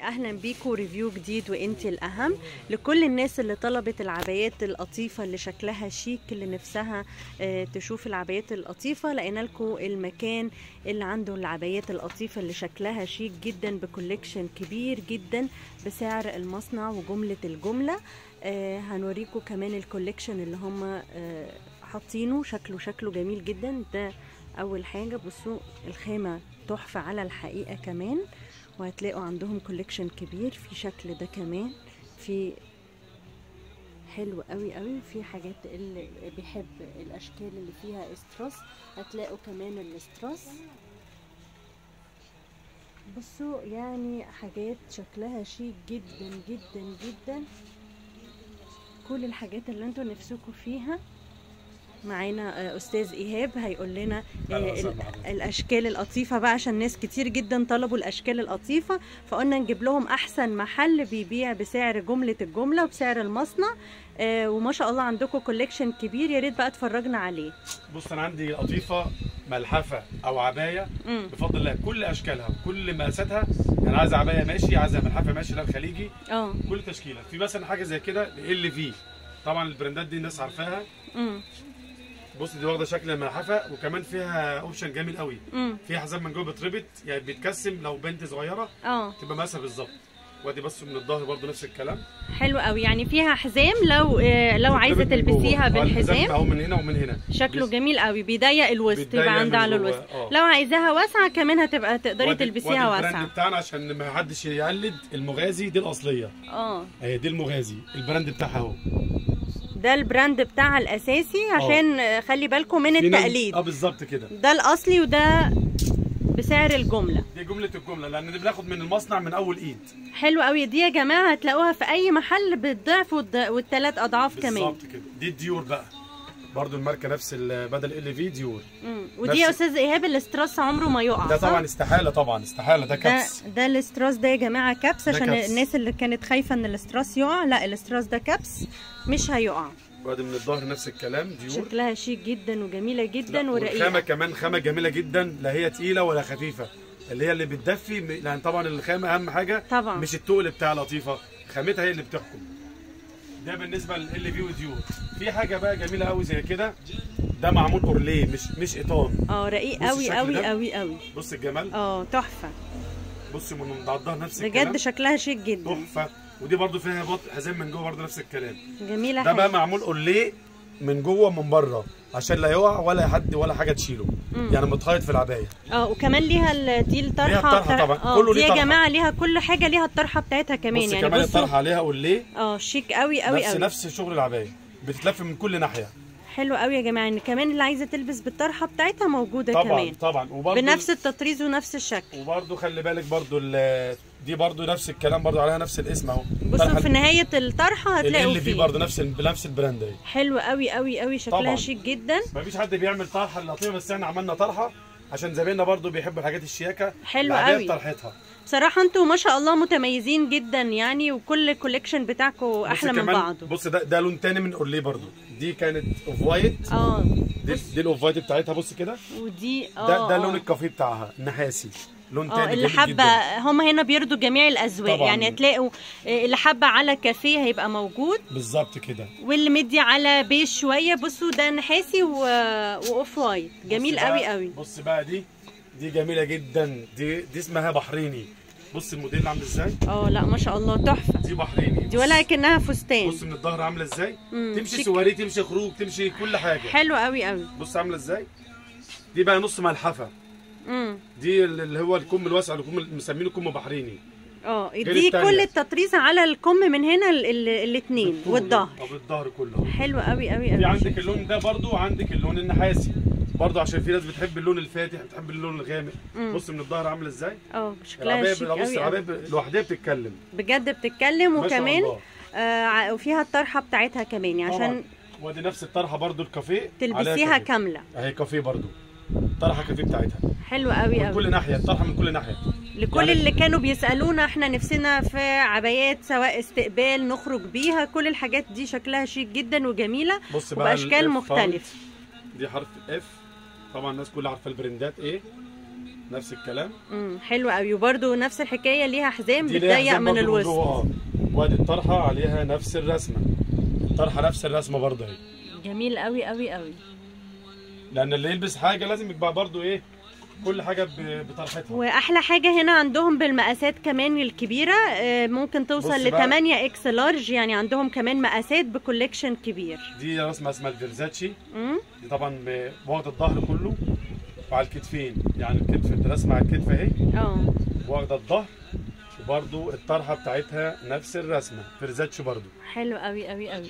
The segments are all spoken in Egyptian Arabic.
اهلا بيكم ريفيو جديد وانتي الاهم لكل الناس اللي طلبت العبايات القطيفه اللي شكلها شيك اللي نفسها آه، تشوف العبايات القطيفه لقينا لكم المكان اللي عنده العبايات القطيفه اللي شكلها شيك جدا بكوليكشن كبير جدا بسعر المصنع وجمله الجمله آه، هنوريكم كمان الكوليكشن اللي هم آه، حاطينه شكله شكله جميل جدا ده اول حاجه بصوا الخامه تحفه على الحقيقه كمان وهتلاقوا عندهم كوليكشن كبير في شكل ده كمان في حلو قوي قوي في حاجات اللي بيحب الاشكال اللي فيها استراس هتلاقوا كمان الاستراس بصوا يعني حاجات شكلها شيك جدا جدا جدا كل الحاجات اللي انتوا نفسكم فيها معانا آه، استاذ ايهاب هيقول لنا آه، أهلا وسهلا ال- بحضرتك. الاشكال القطيفه بقى عشان ناس كتير جدا طلبوا الاشكال القطيفه فقلنا نجيب لهم احسن محل بيبيع بسعر جمله الجمله وبسعر المصنع آه، وما شاء الله عندكم كوليكشن كبير يا ريت بقى اتفرجنا عليه بص انا عندي قطيفه ملحفه او عبايه مم. بفضل الله كل اشكالها وكل مقاساتها يعني عايزه عبايه ماشي عايزه ملحفه ماشي لا الخليجي اه كل تشكيله في مثلا حاجه زي كده ال في طبعا البراندات دي الناس عارفاها مم. بص دي واخده شكل الملحفه وكمان فيها اوبشن جميل قوي مم. فيها حزام من جوه بتربط يعني بيتكسم لو بنت صغيره اه تبقى مقاسها بالظبط وادي بس من الظهر برضو نفس الكلام حلو قوي يعني فيها حزام لو آه، لو عايزه بتتربط من جوه. تلبسيها آه، الحزام بالحزام اهو من هنا ومن هنا شكله بس- جميل قوي بيضيق الوسط بيتضيق يبقى عند من على جوه، الوسط آه. لو عايزاها واسعه كمان هتبقى تقدري وادي- تلبسيها وادي البراند واسعه بتاعنا عشان ما حدش يقلد المغازي دي الاصليه اه اهي دي المغازي البراند بتاعها اهو ده البراند بتاعها الاساسي عشان آه، خلي بالكم من في ناس- التقليد اه بالظبط كده ده الاصلي وده بسعر الجمله دي جمله الجمله لان دي بناخد من المصنع من اول ايد حلو قوي دي يا جماعه هتلاقوها في اي محل بالضعف والض- والتلات اضعاف كمان بالظبط كده دي الديور بقى برضو الماركه نفس ال- بدل ال في ديور مم. ودي يا نفس- استاذ ايهاب الاستراس عمره ما يقع ده صح؟ طبعا استحاله طبعا استحاله ده ده كبس ده الاستراس ده يا جماعه كبس ده عشان كبس. الناس اللي كانت خايفه ان الاستراس يقع لا الاستراس ده كبس مش هيقع وادي من الظهر نفس الكلام ديور شكلها شيك جدا وجميله جدا لا، والخامه ورقيقه كمان خامه جميله جدا لا هي تقيله ولا خفيفه اللي هي اللي بتدفي م- لان طبعا الخامه اهم حاجه طبعا. مش التقل بتاع لطيفه خامتها هي اللي بتحكم ده بالنسبه لل في وديور في حاجه بقى جميله قوي زي كده ده معمول اورليه مش مش ايطان اه رقيق بصي قوي الشكل قوي ده. قوي قوي بص الجمال اه تحفه بص من ضعضها نفس الكلام بجد شكلها شيك جدا تحفه ودي برضو فيها بط حزام من جوه برضو نفس الكلام جميله ده بقى حاجة. معمول اورليه من جوه ومن بره عشان لا يقع ولا حد ولا حاجه تشيله يعني متخيط في العبايه اه وكمان ليها ال- دي الطرحه ليها الطرحة بتاع- طبعا. اه كله دي ليه يا طرحة. جماعه ليها كل حاجه ليها الطرحه بتاعتها كمان بص يعني كمان بصوا الطرحه عليها اورليه اه شيك قوي قوي نفس قوي نفس شغل العبايه بتتلف من كل ناحيه حلو قوي يا جماعه ان كمان اللي عايزه تلبس بالطرحه بتاعتها موجوده طبعا كمان طبعا وبرضو بنفس التطريز ونفس الشكل وبرضو خلي بالك برضو ال- دي برضو نفس الكلام برضو عليها نفس الاسم اهو بصوا في نهايه الطرحه هتلاقوا ال في فيه برضو نفس ال- بنفس البراند اهي حلو قوي قوي قوي شكلها طبعاً. شيك جدا مفيش حد بيعمل طرحه لطيفه بس احنا عملنا طرحه عشان زمايلنا برضو بيحبوا الحاجات الشياكه حلو العباية قوي. بطرحتها بصراحه انتوا ما شاء الله متميزين جدا يعني وكل الكوليكشن بتاعكم بص احلى من كمان- بعضه بص ده ده لون تاني من اورليه برضو دي كانت اوف وايت اه دي, دي الاوف وايت بتاعتها بص كده ودي اه ده ده آه. لون الكافيه بتاعها نحاسي لون اه تاني اللي جميل حابه جدا هم هنا بيرضوا جميع الاذواق طبعاً. يعني هتلاقوا آه، اللي حابه على كافيه هيبقى موجود بالظبط كده واللي مدي على بيج شويه بصوا ده نحاسي و... واوف وايت جميل بص بقى- قوي قوي بص بقى دي دي جميله جدا دي دي اسمها بحريني بص الموديل عامل ازاي اه لا ما شاء الله تحفه دي بحريني دي ولا كانها فستان بص من الظهر عامله ازاي مم، تمشي شيك. سواري تمشي خروج تمشي كل حاجه حلو قوي قوي بص عامله ازاي دي بقى نص ملحفه امم دي اللي هو الكم الواسع اللي كم مسمينه كم بحريني اه غير دي التانية. كل التطريزه على الكم من هنا الاثنين بالطول. والظهر اه بالظهر كله حلو قوي قوي في قوي عندك اللون ده برضو وعندك اللون النحاسي برضو عشان في ناس بتحب اللون الفاتح بتحب اللون الغامق بص من الظهر عامله ازاي اه شكلها العبايه شيك بص قوي العبايه قوي. لوحدها بتتكلم بجد بتتكلم ما شاء وكمان الله. آه ع- وفيها الطرحه بتاعتها كمان يعني طبعاً. عشان وادي نفس الطرحه برضو الكافيه عليها تلبسيها كافيه. كامله اهي كافيه برضو طرحه كافيه بتاعتها حلو قوي من قوي كل ناحيه الطرحه من كل ناحيه لكل يعني- اللي كانوا بيسالونا احنا نفسنا في عبايات سواء استقبال نخرج بيها كل الحاجات دي شكلها شيك جدا وجميله بص بقى وباشكال ال F مختلفه دي حرف اف طبعا الناس كلها عارفه البرندات ايه نفس الكلام امم حلو قوي وبرده نفس الحكايه ليها حزام دي ليها بتضيق حزام من برضو الوسط جوه، اه وادي الطرحه عليها نفس الرسمه الطرحه نفس الرسمه برضه اهي جميل قوي قوي قوي لان اللي يلبس حاجه لازم يبقى برضه ايه كل حاجه ب- بطرحتها واحلى حاجه هنا عندهم بالمقاسات كمان الكبيره آه، ممكن توصل بص ل بقى. 8 اكس لارج يعني عندهم كمان مقاسات بكوليكشن كبير دي رسمه اسمها الفيرزاتشي امم دي طبعا ب- واخده الظهر كله وعلى الكتفين يعني الكتف الرسمه على الكتف اهي اه واخده الظهر وبرضو الطرحه بتاعتها نفس الرسمه فيرزاتشي برضو حلو قوي قوي قوي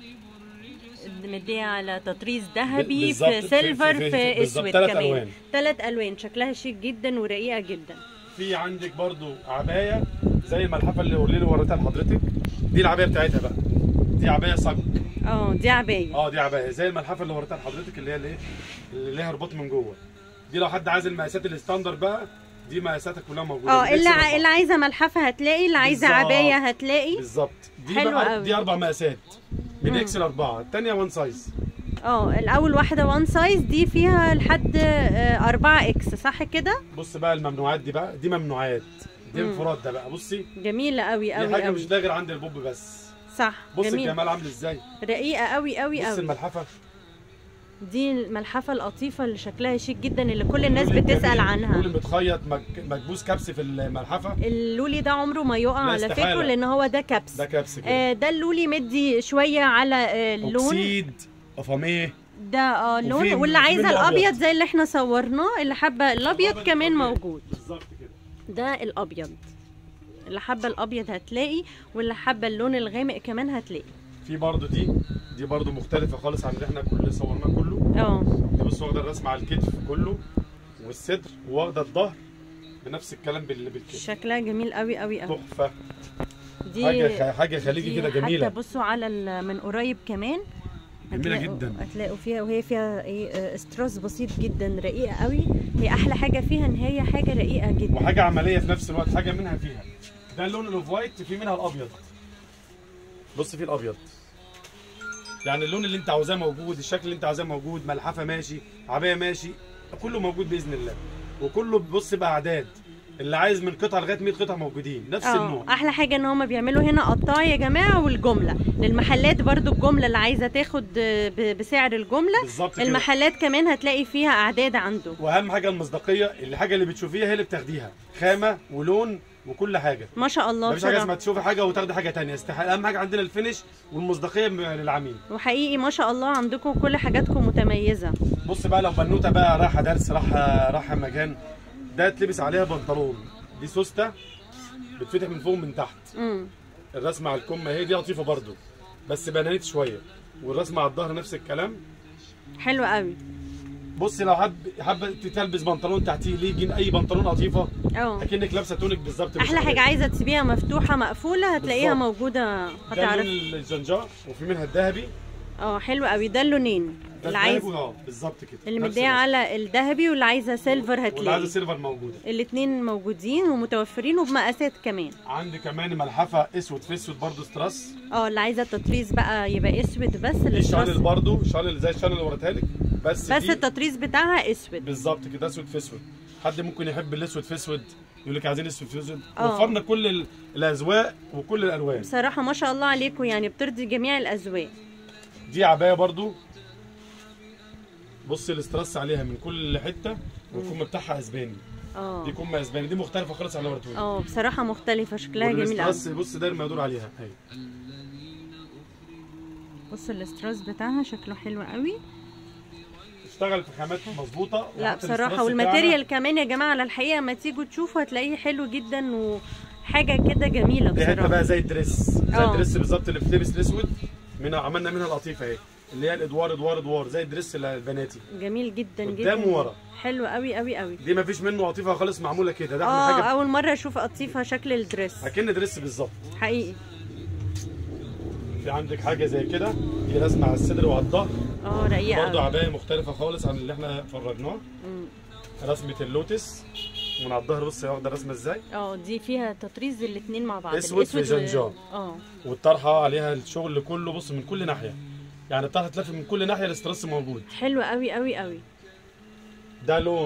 مديه على تطريز ذهبي بالظبط، في في- سيلفر في- في, في- بالظبط، اسود تلات كمان ألوان. ثلاث الوان شكلها شيك جدا ورقيقه جدا في عندك برضو عبايه زي الملحفه اللي اللي وريتها لحضرتك دي العبايه بتاعتها بقى دي عبايه صك اه دي عبايه اه دي عبايه زي الملحفه اللي وريتها لحضرتك اللي هي الايه اللي ليها رباط من جوه دي لو حد عايز المقاسات الستاندر بقى دي مقاساتها كلها موجوده اه بالإكس اللي ع- والأربعة. اللي عايزه ملحفه هتلاقي اللي عايزه بالظبط. عبايه هتلاقي بالظبط دي حلو بقى قوي. دي اربع مقاسات من مم. اكس لاربعه الثانيه وان سايز اه الاول واحده وان سايز دي فيها لحد 4 اكس صح كده بص بقى الممنوعات دي بقى دي ممنوعات دي مم. انفراد ده بقى بصي جميله قوي دي قوي حاجه قوي مش لاقي غير عند البوب بس صح بص جميل الجمال عامل ازاي رقيقه قوي قوي بص قوي الملحفه دي الملحفه اللطيفه اللي شكلها شيك جدا اللي كل الناس اللون بتسال الجميل، عنها اللون متخيط مك- مكبوس كبس في الملحفه اللولي ده عمره ما يقع لا على استحالة. فكره لان هو ده كبس ده كبس كده آه ده اللولي مدي شويه على آه اللون اوكسيد افاميه ده اه لون وفي- واللي وفي عايزه منه الابيض أبيض. زي اللي احنا صورناه اللي حابه الابيض كمان موجود بالظبط كده ده الابيض اللي حابه الابيض هتلاقي واللي حابه اللون الغامق كمان هتلاقي في برضو دي دي برضو مختلفه خالص عن اللي احنا كل صورناه كله اه دي بص واخده الرسمه على الكتف كله والصدر واخده الظهر بنفس الكلام بال- بالكتف شكلها جميل قوي قوي قوي تحفه دي حاجه حاجه خليجي دي كده حتى جميله بصوا على ال- من قريب كمان جميلة هتلاقوا- جدا. هتلاقوا فيها وهي فيها ايه آه، استراس بسيط جدا رقيقه قوي هي احلى حاجه فيها ان هي حاجه رقيقه جدا وحاجه عمليه في نفس الوقت حاجه منها فيها ده اللون الاوف وايت في منها الابيض بص فيه الابيض يعني اللون اللي انت عاوزاه موجود الشكل اللي انت عاوزاه موجود ملحفه ماشي عبايه ماشي كله موجود باذن الله وكله بص باعداد اللي عايز من قطعه لغايه 100 قطعه موجودين نفس اه النوع احلى حاجه ان هم بيعملوا هنا قطاع يا جماعه والجمله للمحلات برضو الجمله اللي عايزه تاخد آه، ب- بسعر الجمله بالظبط كده المحلات كمان هتلاقي فيها اعداد عنده واهم حاجه المصداقيه الحاجه اللي بتشوفيها هي اللي بتاخديها خامه ولون وكل حاجه ما شاء الله مفيش حاجه اسمها بصراحه تشوفي حاجه وتاخدي حاجه تانية استحاله اهم حاجه عندنا الفينش والمصداقيه للعميل وحقيقي ما شاء الله عندكم كل حاجاتكم متميزه بص بقى لو بنوته بقى رايحه درس رايحه رايحه مكان ده تلبس عليها بنطلون دي سوسته بتفتح من فوق ومن تحت امم الرسمه على الكم اهي دي لطيفه برضو بس بنانيت شويه والرسمه على الظهر نفس الكلام حلو قوي بص لو حب حابه تلبس بنطلون تحتيه ليجن اي بنطلون قطيفه اه اكنك لابسه تونيك بالظبط مش احلى حاجه عادية. عايزه تسيبيها مفتوحه مقفوله هتلاقيها بالظبط. موجوده ده اللون هتعرف الزنجار وفي منها الذهبي اه حلو قوي ده اللونين ده اللي عايز الذهبي اه بالظبط كده اللي نفس مديه الرسمة. على الذهبي واللي عايزه سيلفر واللي عايزه هتلاقي سيلفر موجوده الاتنين موجودين ومتوفرين وبمقاسات كمان عندي كمان ملحفه اسود في اسود برضه ستراس اه اللي عايزه التطريز بقى يبقى اسود بس دي الستراس شانل برضه شانل زي الشانل اللي وريتها لك بس بس دي التطريز بتاعها اسود بالظبط كده اسود في اسود حد ممكن يحب الاسود في اسود يقول لك عايزين اسود في اسود آه. وفرنا كل ال- الاذواق وكل الالوان بصراحه ما شاء الله عليكم يعني بترضي جميع الاذواق دي عبايه برضه بص الاسترس عليها من كل حته والكم بتاعها اسباني اه دي كم اسباني دي مختلفه خالص عن اللي وريتها لك اه بصراحه مختلفه شكلها جميل قوي والاسترس بص داير ما يدور عليها اهي بص الاستراس بتاعها شكله حلو قوي اشتغل في خامات مظبوطه لا وحتى بصراحه الاسترس والماتيريال كمان يا جماعه على الحقيقه ما تيجوا تشوفوا هتلاقيه حلو جدا وحاجه كده جميله دي حته بصراحه بقى زي الدريس زي اه. الدريس بالظبط اللي بتلبس الاسود منها عملنا منها القطيفه اهي اللي هي الادوار ادوار ادوار زي الدريس البناتي جميل جدا جدا قدام وورا. حلو قوي قوي قوي دي ما فيش منه قطيفه خالص معموله كده ده احنا اه حاجه اول مره اشوف قطيفه شكل الدريس اكن دريس بالظبط حقيقي في عندك حاجه زي كده دي رسمه على الصدر وعلى الظهر اه رقيقه برضه قوي عبايه مختلفه خالص عن اللي احنا فرجناه مم. رسمه اللوتس ومن على الظهر بص هي واخده رسمه ازاي اه دي فيها تطريز الاتنين مع بعض أسود في الأسود و- جنجان. اه والطرحه عليها الشغل كله بص من كل ناحيه يعني الطرحه تلف من كل ناحيه الاسترس موجود حلو قوي قوي قوي ده لون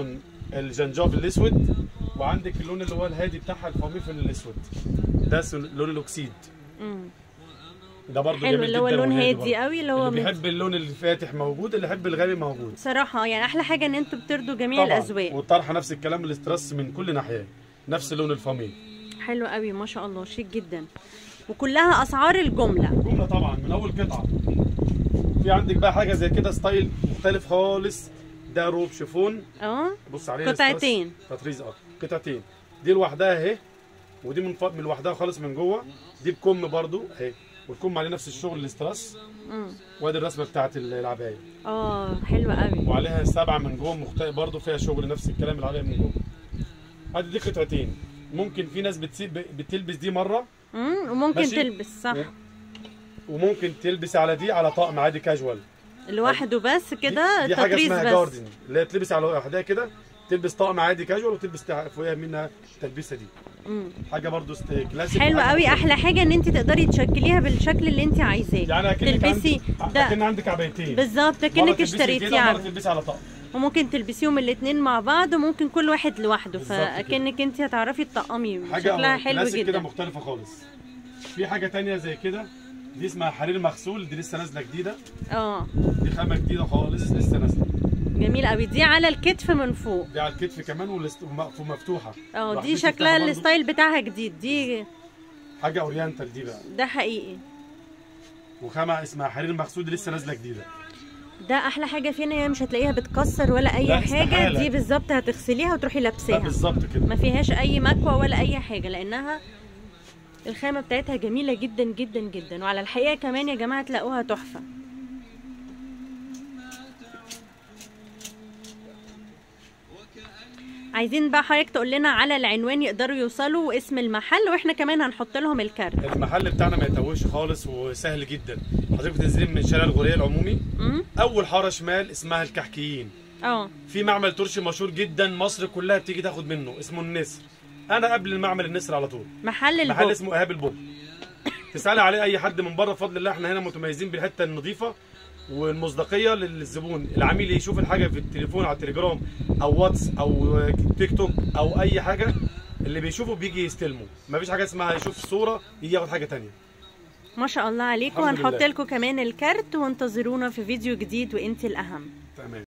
الجنجاف الاسود وعندك اللون اللي هو الهادي بتاعها الفاميف الاسود ده س- لون الاكسيد مم. ده برضه حلو جميل اللي هو جدا لون وهادي هادي برضه. قوي اللي هو اللي من- بيحب اللون الفاتح موجود اللي يحب الغامق موجود بصراحه يعني احلى حاجه ان انتوا بترضوا جميع طبعا الاذواق والطرحه نفس الكلام الاسترس من كل ناحيه نفس لون الفاميل حلو قوي ما شاء الله شيك جدا وكلها اسعار الجمله جمله طبعا من اول قطعه في عندك بقى حاجه زي كده ستايل مختلف خالص ده روب شيفون اه بص عليه قطعتين. تطريز اه قطعتين دي لوحدها اهي ودي من ف... من لوحدها خالص من جوه دي بكم برضو اهي والكم عليه نفس الشغل الاسترس مم. وادي الرسمه بتاعت العبايه اه حلو قوي وعليها سبعه من جوه مختلف برضو فيها شغل نفس الكلام العبايه من جوه ادي دي قطعتين ممكن في ناس بتسيب بتلبس دي مره امم وممكن ماشي. تلبس صح وممكن تلبس على دي على طقم عادي كاجوال لوحده بس كده دي, دي حاجه تطريز اسمها بس جاردن اللي هي تلبس على لوحدها كده تلبس طقم عادي كاجوال وتلبس تع- فوقيها منها التلبيسه دي مم. حاجه برضو است- كلاسيك حلو وحاجة قوي مختلفة. احلى حاجه ان انت تقدري تشكليها بالشكل اللي انت عايزاه يعني اكنك تلبسي عندك ده اكن عندك عبايتين بالظبط مرة كأنك تلبسي اشتريتيه كده، مرة عبد تلبسي على طقم وممكن تلبسيهم الاثنين مع بعض وممكن كل واحد لوحده بالظبط كده. فاكنك انت هتعرفي تطقمي حاجه شكلها حلو كلاسيك كده جدا مختلفه خالص في حاجه تانية زي كده دي اسمها حرير مغسول دي لسه نازله جديده اه دي خامه جديده خالص لسه نازله جميل قوي دي على الكتف من فوق دي على الكتف كمان والاست- وم- ومفتوحه اه لوحدها دي تفتحها شكلها برضو. الستايل بتاعها جديد دي حاجه اورينتال دي بقى ده حقيقي وخامه اسمها حرير مغسول دي لسه نازله جديده ده احلى حاجه فينا هي مش هتلاقيها بتكسر ولا اي لا، حاجه استحالة. دي بالظبط هتغسليها وتروحي لا لابساها بالظبط كده ما فيهاش اي مكوى ولا اي حاجه لانها الخامه بتاعتها جميله جدا جدا جدا وعلى الحقيقه كمان يا جماعه تلاقوها تحفه عايزين بقى حضرتك تقول لنا على العنوان يقدروا يوصلوا واسم المحل واحنا كمان هنحط لهم الكارت المحل بتاعنا ما يتوهش خالص وسهل جدا حضرتك بتنزلي من شارع الغوريه العمومي امم اول حاره شمال اسمها الكحكيين اه في معمل ترشي مشهور جدا مصر كلها بتيجي تاخد منه اسمه النسر انا قبل المعمل النسر على طول محل محل البوب اسمه ايهاب البوب تسالي عليه اي حد من بره بفضل الله احنا هنا متميزين بالحته النظيفه والمصداقيه للزبون العميل يشوف الحاجه في التليفون على التليجرام او واتس او تيك توك او اي حاجه اللي بيشوفه بيجي يستلمه مفيش حاجه اسمها يشوف صوره يجي ياخد حاجه تانية ما شاء الله عليكم الحمد وهنحط لله. لكم كمان الكارت وانتظرونا في فيديو جديد وانت الاهم تمام